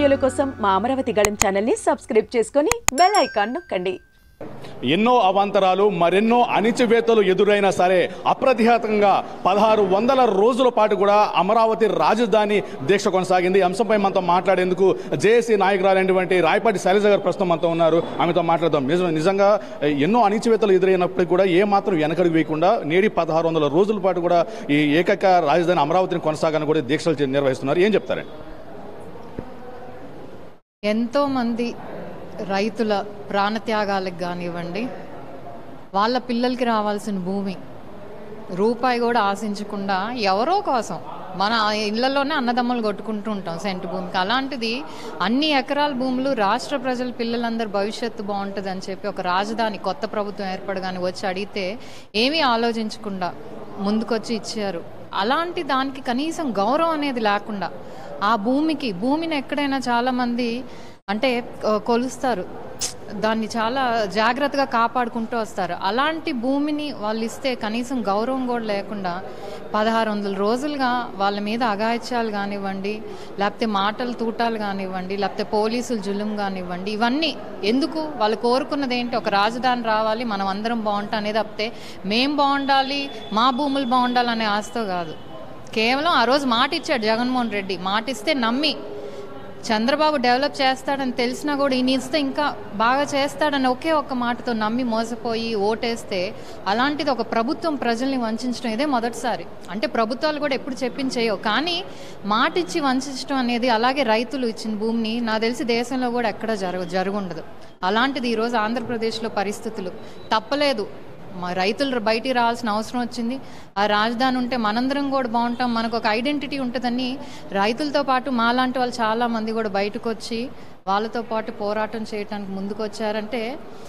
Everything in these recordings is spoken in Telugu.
వీడియోల కోసం మా అమరావతి గళం ఛానల్ని సబ్స్క్రైబ్ చేసుకొని బెల్ ఐకాన్ నొక్కండి ఎన్నో అవాంతరాలు మరెన్నో అణిచివేతలు ఎదురైనా సరే అప్రతిహతంగా పదహారు వందల రోజుల పాటు కూడా అమరావతి రాజధాని దీక్ష కొనసాగింది ఈ అంశంపై మనతో మాట్లాడేందుకు జేఏసీ నాయకురాలైనటువంటి రాయపాటి శైలజ గారు ప్రస్తుతం మనతో ఉన్నారు ఆమెతో మాట్లాడదాం నిజం నిజంగా ఎన్నో అణిచివేతలు ఎదురైనప్పటికీ కూడా ఏ మాత్రం వెనకడుగు వేయకుండా నేడి పదహారు వందల రోజుల పాటు కూడా ఈ ఏకైక రాజధాని అమరావతిని కొనసాగాలని కూడా దీక్షలు చే- నిర్వహిస్తున్నారు ఏం చెప్తారండి ఎంతో మంది రైతుల ప్రాణత్యాగాలకు కానివ్వండి వాళ్ళ పిల్లలకి రావాల్సిన భూమి రూపాయి కూడా ఆశించకుండా ఎవరో కోసం మన ఇళ్లలోనే అన్నదమ్ములు కొట్టుకుంటూ ఉంటాం సెంటు భూమికి అలాంటిది అన్ని ఎకరాల భూములు రాష్ట్ర ప్రజల పిల్లలందరి భవిష్యత్తు బాగుంటుంది అని చెప్పి ఒక రాజధాని కొత్త ప్రభుత్వం ఏర్పడగానే వచ్చి అడిగితే ఏమీ ఆలోచించకుండా ముందుకొచ్చి ఇచ్చారు అలాంటి దానికి కనీసం గౌరవం అనేది లేకుండా ఆ భూమికి భూమిని ఎక్కడైనా చాలామంది అంటే ఆ, కొలుస్తారు దాన్ని చాలా జాగ్రత్తగా కాపాడుకుంటూ వస్తారు అలాంటి భూమిని వాళ్ళు ఇస్తే కనీసం గౌరవం కూడా లేకుండా పదహారు వందల రోజులుగా వాళ్ళ మీద అగాయిత్యాలు కానివ్వండి లేకపోతే మాటలు తూటాలు కానివ్వండి లేకపోతే పోలీసులు జులుం కానివ్వండి ఇవన్నీ ఎందుకు వాళ్ళు కోరుకున్నది ఏంటి ఒక రాజధాని రావాలి మనం అందరం బాగుంటాం అనేది తప్పితే మేం బాగుండాలి మా భూములు బాగుండాలి అనే ఆశతో కాదు కేవలం ఆ రోజు మాట ఇచ్చాడు జగన్మోహన్ రెడ్డి మాట ఇస్తే నమ్మి చంద్రబాబు డెవలప్ చేస్తాడని తెలిసినా కూడా ఈయన ఇస్తే ఇంకా బాగా చేస్తాడని ఒకే ఒక్క మాటతో నమ్మి మోసపోయి ఓటేస్తే అలాంటిది ఒక ప్రభుత్వం ప్రజల్ని వంచడం ఇదే మొదటిసారి అంటే ప్రభుత్వాలు కూడా ఎప్పుడు చెప్పించేయో కానీ మాట ఇచ్చి వంచడం అనేది అలాగే రైతులు ఇచ్చిన భూమిని నాకు తెలిసి దేశంలో కూడా ఎక్కడ జరగ జరుగుండదు అలాంటిది ఈరోజు ఆంధ్రప్రదేశ్లో పరిస్థితులు తప్పలేదు మా రైతులు బయటికి రావాల్సిన అవసరం వచ్చింది ఆ రాజధాని ఉంటే మనందరం కూడా బాగుంటాం మనకు ఒక ఐడెంటిటీ ఉంటుందని రైతులతో పాటు మాలాంటి వాళ్ళు చాలా మంది కూడా బయటకు వచ్చి వాళ్ళతో పాటు పోరాటం చేయడానికి ముందుకు వచ్చారంటే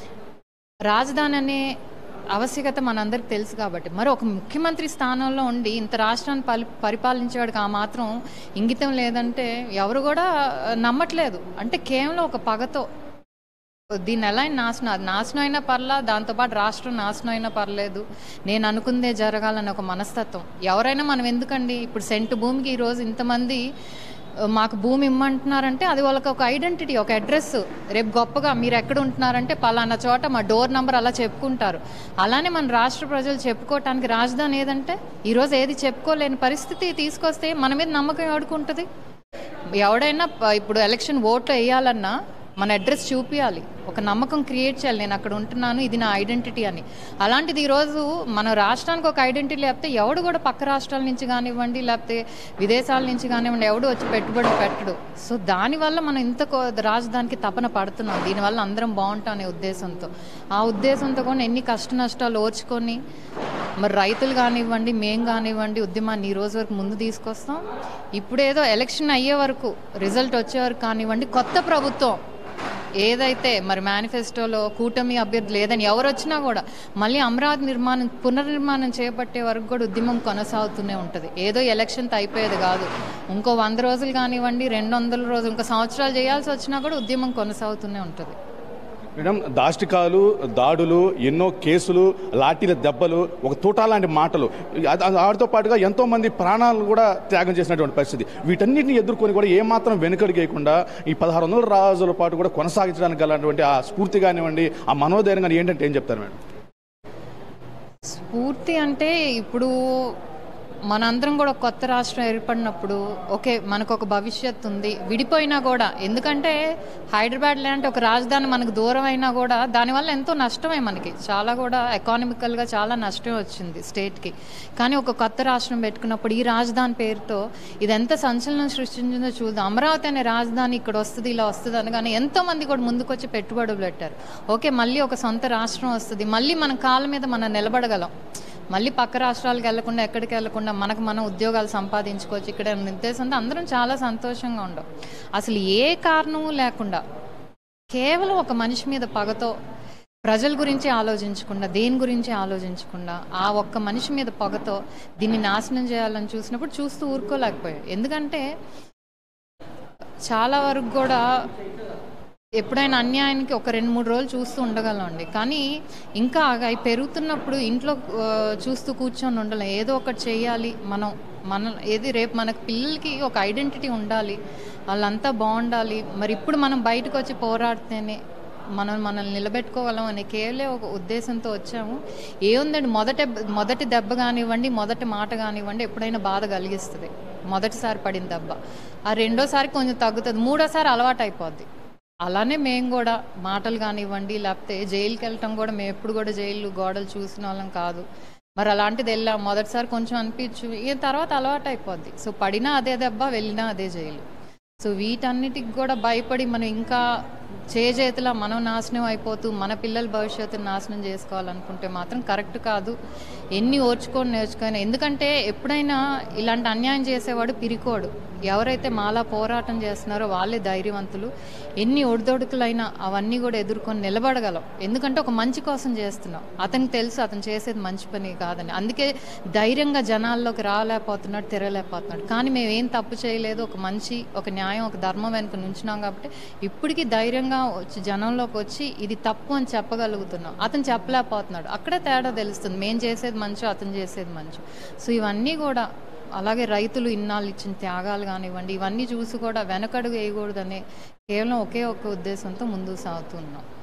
రాజధాని అనే ఆవశ్యకత మనందరికి తెలుసు కాబట్టి మరి ఒక ముఖ్యమంత్రి స్థానంలో ఉండి ఇంత రాష్ట్రాన్ని పలి పరిపాలించేవాడికి ఆ మాత్రం ఇంగితం లేదంటే ఎవరు కూడా నమ్మట్లేదు అంటే కేవలం ఒక పగతో దీన్ని ఎలా అయినా నాశనం అది నాశనం అయినా పర్లా దాంతోపాటు రాష్ట్రం నాశనం అయినా పర్లేదు నేను అనుకుందే జరగాలని ఒక మనస్తత్వం ఎవరైనా మనం ఎందుకండి ఇప్పుడు సెంటు భూమికి ఈరోజు ఇంతమంది ఆ, మాకు భూమి ఇమ్మంటున్నారంటే అది వాళ్ళకి ఒక ఐడెంటిటీ ఒక అడ్రస్ రేపు గొప్పగా మీరు ఎక్కడ ఉంటున్నారంటే పలానా చోట మా డోర్ నంబర్ అలా చెప్పుకుంటారు అలానే మన రాష్ట్ర ప్రజలు చెప్పుకోవటానికి రాజధాని ఏదంటే ఈరోజు ఏది చెప్పుకోలేని పరిస్థితి తీసుకొస్తే మన మీద నమ్మకం ఎవడుకుంటుంది ఎవడైనా ప- ఇప్పుడు ఎలక్షన్ ఓట్లు వేయాలన్నా మన అడ్రస్ చూపించాలి ఒక నమ్మకం క్రియేట్ చేయాలి నేను అక్కడ ఉంటున్నాను ఇది నా ఐడెంటిటీ అని అలాంటిది ఈరోజు మన రాష్ట్రానికి ఒక ఐడెంటిటీ లేకపోతే ఎవడు కూడా పక్క రాష్ట్రాల నుంచి కానివ్వండి లేకపోతే విదేశాల నుంచి కానివ్వండి ఎవడు వచ్చి పెట్టుబడి పెట్టడు సో దానివల్ల మనం ఇంత కో- రాజధానికి తపన పడుతున్నాం దీనివల్ల అందరం బాగుంటాం అనే ఉద్దేశంతో ఆ ఉద్దేశంతో కూడా ఎన్ని కష్ట నష్టాలు ఓర్చుకొని మరి రైతులు కానివ్వండి మేం కానివ్వండి ఉద్యమాన్ని ఈ రోజు వరకు ముందు తీసుకొస్తాం ఇప్పుడేదో ఎలక్షన్ అయ్యే వరకు రిజల్ట్ వచ్చే వరకు కానివ్వండి కొత్త ప్రభుత్వం ఏదైతే మరి మేనిఫెస్టోలో కూటమి అభ్యర్థి లేదని ఎవరు వచ్చినా కూడా మళ్ళీ అమరావతి నిర్మాణం పునర్నిర్మాణం చేపట్టే వరకు కూడా ఉద్యమం కొనసాగుతూనే ఉంటుంది ఏదో ఎలక్షన్తో అయిపోయేది కాదు ఇంకో వంద రోజులు కానివ్వండి రెండు వందల రోజులు ఇంకో సంవత్సరాలు చేయాల్సి వచ్చినా కూడా ఉద్యమం కొనసాగుతూనే ఉంటుంది మేడం దాష్టికాలు దాడులు ఎన్నో కేసులు లాఠీల దెబ్బలు ఒక తూటా లాంటి మాటలు అది- అది వాటితో పాటుగా ఎంతో మంది ప్రాణాలను కూడా త్యాగం చేసినటువంటి పరిస్థితి వీటన్నిటిని ఎదుర్కొని కూడా ఏమాత్రం వెనుకడిగేయకుండా ఈ పదహారు వందల రోజుల పాటు కూడా కొనసాగించడానికి గలటువంటి ఆ స్ఫూర్తి కానివ్వండి ఆ మనోధైర్యం కానీ ఏంటంటే ఏం చెప్తారు మేడం స్ఫూర్తి అంటే ఇప్పుడు మనందరం కూడా ఒక కొత్త రాష్ట్రం ఏర్పడినప్పుడు ఓకే మనకు ఒక భవిష్యత్తు ఉంది విడిపోయినా కూడా ఎందుకంటే హైదరాబాద్ లాంటి ఒక రాజధాని మనకు దూరం అయినా కూడా దానివల్ల ఎంతో నష్టమే మనకి చాలా కూడా ఎకానమికల్గా చాలా నష్టం వచ్చింది స్టేట్కి కానీ ఒక కొత్త రాష్ట్రం పెట్టుకున్నప్పుడు ఈ రాజధాని పేరుతో ఇది ఎంత సంచలనం సృష్టించిందో చూద్దాం అమరావతి అనే రాజధాని ఇక్కడ వస్తుంది ఇలా వస్తుంది అని కానీ ఎంతో మంది కూడా ముందుకొచ్చి పెట్టుబడులు పెట్టారు ఓకే మళ్ళీ ఒక సొంత రాష్ట్రం వస్తుంది మళ్ళీ మన కాళ్ళ మీద మనం నిలబడగలం మళ్ళీ పక్క రాష్ట్రాలకు వెళ్లకుండా ఎక్కడికి వెళ్లకుండా మనకు మనం ఉద్యోగాలు సంపాదించుకోవచ్చు ఇక్కడ ఉన్న ఉద్దేశంతో అందరం చాలా సంతోషంగా ఉండం అసలు ఏ కారణము లేకుండా కేవలం ఒక మనిషి మీద పగతో ప్రజల గురించి ఆలోచించకుండా దేని గురించి ఆలోచించకుండా ఆ ఒక్క మనిషి మీద పగతో దీన్ని నాశనం చేయాలని చూసినప్పుడు చూస్తూ ఊరుకోలేకపోయాం ఎందుకంటే చాలా వరకు కూడా ఎప్పుడైనా అన్యాయానికి ఒక రెండు మూడు రోజులు చూస్తూ ఉండగలం అండి కానీ ఇంకా అవి పెరుగుతున్నప్పుడు ఇంట్లో ఆ, చూస్తూ కూర్చొని ఉండలేం ఏదో ఒకటి చేయాలి మనం మన ఏది రేపు మనకు పిల్లలకి ఒక ఐడెంటిటీ ఉండాలి వాళ్ళంతా బాగుండాలి మరి ఇప్పుడు మనం బయటకు వచ్చి పోరాడితేనే మనం మనల్ని నిలబెట్టుకోగలం అనే కేవలం ఒక ఉద్దేశంతో వచ్చాము ఏముందండి మొదట మొదటి దెబ్బ కానివ్వండి మొదటి మాట కానివ్వండి ఎప్పుడైనా బాధ కలిగిస్తుంది మొదటిసారి పడిన దెబ్బ ఆ రెండోసారి కొంచెం తగ్గుతుంది మూడోసారి అలవాటు అయిపోద్ది అలానే మేము కూడా మాటలు కానివ్వండి లేకపోతే జైలుకి వెళ్ళటం కూడా మేము ఎప్పుడు కూడా జైలు గోడలు చూసిన వాళ్ళం కాదు మరి అలాంటిది వెళ్ళాం మొదటిసారి కొంచెం అనిపించు ఇక తర్వాత అలవాటు అయిపోద్ది సో పడినా అదే దెబ్బ వెళ్ళినా అదే జైలు సో వీటన్నిటికి కూడా భయపడి మనం ఇంకా చేజేతులా మనం నాశనం అయిపోతూ మన పిల్లల భవిష్యత్తును నాశనం చేసుకోవాలనుకుంటే మాత్రం కరెక్ట్ కాదు ఎన్ని ఓర్చుకొని నేర్చుకొని ఎందుకంటే ఎప్పుడైనా ఇలాంటి అన్యాయం చేసేవాడు పిరికోడు ఎవరైతే మాలా పోరాటం చేస్తున్నారో వాళ్ళే ధైర్యవంతులు ఎన్ని ఒడిదొడుకులైనా అవన్నీ కూడా ఎదుర్కొని నిలబడగలం ఎందుకంటే ఒక మంచి కోసం చేస్తున్నాం అతనికి తెలుసు అతను చేసేది మంచి పని కాదని అందుకే ధైర్యంగా జనాల్లోకి రాలేకపోతున్నాడు తిరగలేకపోతున్నాడు కానీ మేము ఏం తప్పు చేయలేదు ఒక మంచి ఒక న్యాయం ఒక ధర్మం వెనుక నుంచున్నాం కాబట్టి ఇప్పటికీ ధైర్యంగా వచ్చి జనంలోకి వచ్చి ఇది తప్పు అని చెప్పగలుగుతున్నాం అతను చెప్పలేకపోతున్నాడు అక్కడే తేడా తెలుస్తుంది మేము చేసేది మంచో అతను చేసేది మంచో సో ఇవన్నీ కూడా అలాగే రైతులు ఇన్నాళ్ళు ఇచ్చిన త్యాగాలు కానివ్వండి ఇవన్నీ చూసి కూడా వెనకడుగు వేయకూడదనే కేవలం ఒకే ఒక్క ఉద్దేశంతో ముందుకు సాగుతున్నాం